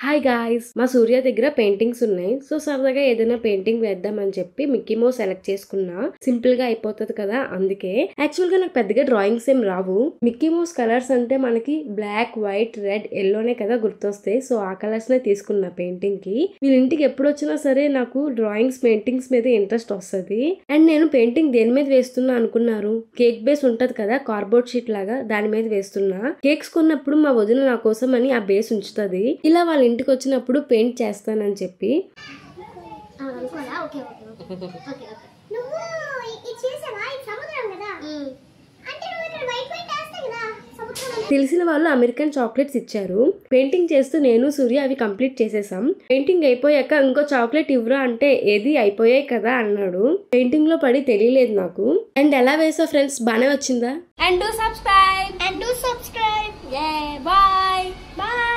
Hi guys మా సూర్య దగ్గర paintings ఉన్నాయి సో సరదాగా ఏదైనా పెయింటింగ్ వేద్దామని చెప్పి మిక్కీ మో సెలెక్ట్ చేసుకున్నా సింపుల్ గా అయిపోతుంది కదా అందుకే యాక్చువల్ గా నాకు పెద్దగా డ్రాయింగ్స్ ఏం రావు మిక్కీ మోస్ కలర్స్ అంటే మనకి బ్లాక్ వైట్ రెడ్ ఎల్లోనే కదా గుర్తొస్తాయి సో ఆ కలర్స్ నే తీసుకున్నా పెయింటింగ్ కి వీళ్ళ ఇంటికి ఎప్పుడు వచ్చినా సరే నాకు డ్రాయింగ్స్ పెయింటింగ్స్ మీద ఇంట్రెస్ట్ వస్తుంది అండ్ నేను పెయింటింగ్ దేని మీద వేస్తున్నా అనుకున్నారు కేక్ బేస్ ఉంటది కదా కార్బోర్డ్ షీట్ లాగా దాని మీద వేస్తున్నా కేక్స్ కొన్నప్పుడు మా వదిన నా కోసం అని ఆ బేస్ ఉంచుతుంది ఇలా వాళ్ళ ఇంటికి వచ్చినప్పుడు పెయింట్ చేస్తానని చెప్పి అనుకోవాలా okay okay okay okay okay నువ్వు ఇది చేసావా ఇది సముద్రం కదా అంటే నువ్వు ఇక్కడ వైట్ వైట్ వేస్తే కదా సముద్రం అని. తెలిసిన వాళ్ళు అమెరికన్ చాక్లెట్స్ ఇచ్చారు పెయింటింగ్ చేస్తూ నేను సూర్య అవి కంప్లీట్ చేసేసాం పెయింటింగ్ అయిపోయాక ఇంకో చాక్లెట్ ఇవ్వరా అంటే ఏది అయిపోయాయి కదా అన్నాడు పెయింటింగ్ లో పడి తెలియలేదు నాకు అండ్ ఎలా వేసా ఫ్రెండ్స్ బానే వచ్చిందా and do subscribe. And do subscribe. Yeah, bye. Bye.